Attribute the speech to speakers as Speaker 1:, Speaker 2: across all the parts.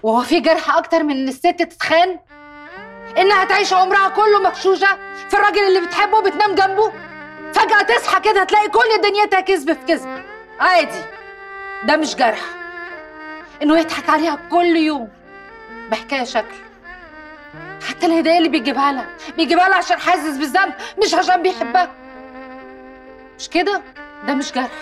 Speaker 1: وهو في جرح اكتر من ان الست تتخان انها تعيش عمرها كله مغشوشه في الراجل اللي بتحبه وبتنام جنبه فجاه تصحى كده تلاقي كل دنيتها كذب في كذب عادي ده مش جرح انه يضحك عليها كل يوم بحكايه شكل حتى الهدايا اللي بيجيبها لها بيجيبها لها عشان حاسس بالذنب مش عشان بيحبها مش كده ده مش جرح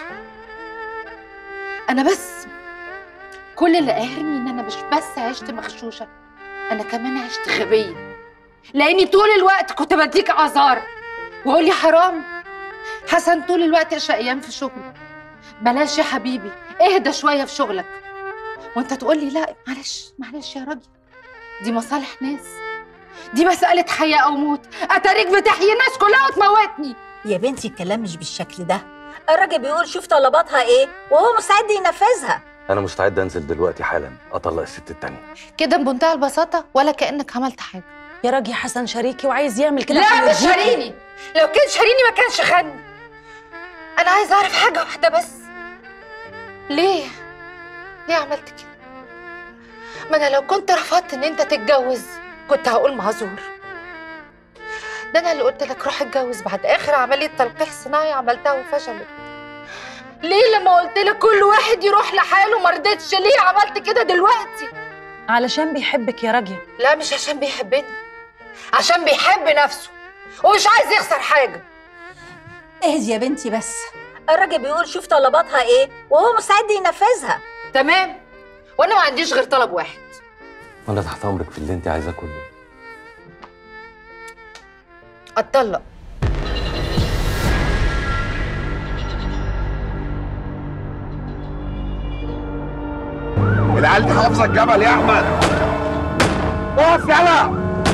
Speaker 1: انا بس كل اللي قاهرني ان انا مش بس عشت مغشوشه انا كمان عشت غبيه لاني طول الوقت كنت بديك اعذار واقول لي حرام حسن طول الوقت شقيان في شغله بلاش يا حبيبي اهدى شويه في شغلك وانت تقول لي لا معلش معلش يا راجل دي مصالح ناس دي مسألة حياة أو موت أتاريك بتحيي الناس كلها وتموتني
Speaker 2: يا بنتي الكلام مش بالشكل ده الراجل بيقول شوف طلباتها ايه وهو مستعد ينفذها
Speaker 3: انا مستعد انزل دلوقتي حالا اطلق الست التانية
Speaker 1: كده بمنتهى البساطة ولا كأنك عملت حاجة
Speaker 4: يا راجل حسن شريكي وعايز يعمل كده
Speaker 1: لا
Speaker 4: عشان
Speaker 1: مش
Speaker 4: يرضيكي.
Speaker 1: شاريني لو كان شاريني ما كانش خدني أنا عايزة أعرف حاجة واحدة بس ليه؟ ليه عملت كده؟ ما أنا لو كنت رفضت إن أنت تتجوز كنت هقول معذور ده أنا اللي قلت لك روح اتجوز بعد آخر عملية تلقيح صناعي عملتها وفشلت ليه لما قلت لك كل واحد يروح لحاله ما رضيتش ليه عملت كده دلوقتي؟
Speaker 4: علشان بيحبك يا راجل
Speaker 1: لا مش عشان بيحبني عشان بيحب نفسه ومش عايز يخسر حاجة
Speaker 2: اهدي يا بنتي بس الراجل بيقول شوف طلباتها ايه وهو مستعد ينفذها
Speaker 1: تمام وانا ما عنديش غير طلب واحد
Speaker 3: وانا تحت امرك في اللي انت عايزاه كله
Speaker 1: اتطلق
Speaker 5: العيال دي حافظه الجبل يا احمد اقف يلا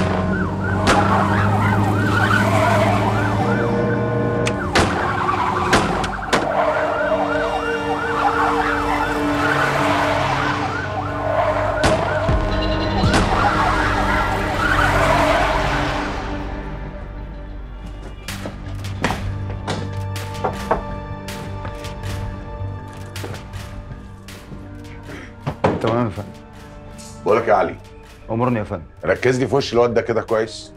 Speaker 6: تمام يا فندم
Speaker 5: بقول لك يا علي
Speaker 6: امرني يا فندم
Speaker 5: ركز لي في وش الواد ده كده كويس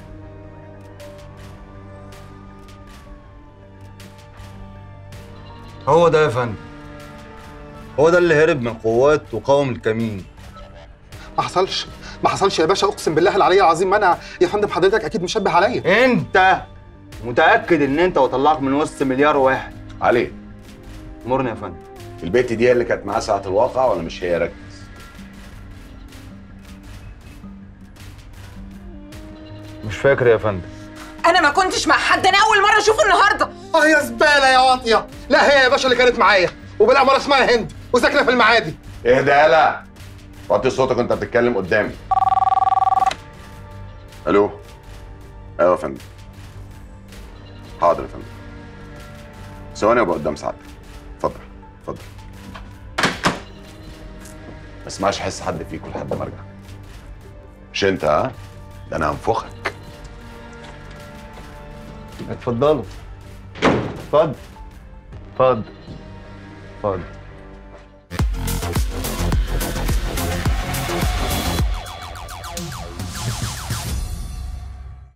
Speaker 6: هو ده يا فندم هو ده اللي هرب من قوات وقاوم الكمين
Speaker 7: ما حصلش ما حصلش يا باشا اقسم بالله العلي العظيم ما انا يا فندم حضرتك اكيد مشبه عليا
Speaker 6: انت متاكد ان انت وطلعك من وسط مليار واحد
Speaker 5: علي
Speaker 6: امرني يا فندم
Speaker 5: البت دي هي اللي كانت معاه ساعه الواقع ولا مش هي ركز
Speaker 6: مش فاكر يا فندم
Speaker 8: انا ما كنتش مع حد انا اول مره اشوفه النهارده
Speaker 7: اه يا زباله يا واطيه لا هي يا باشا اللي كانت معايا وبالاماره اسمها هند وساكنه في المعادي
Speaker 5: اهدى يلا وطي صوتك وانت بتتكلم قدامي الو ايوه يا فندم حاضر يا فندم ثواني وابقى قدام سعادتك اتفضل اتفضل ما اسمعش حس حد فيكم لحد ما ارجع مش انت ها ده انا هنفخك
Speaker 6: اتفضلوا اتفضل اتفضل اتفضل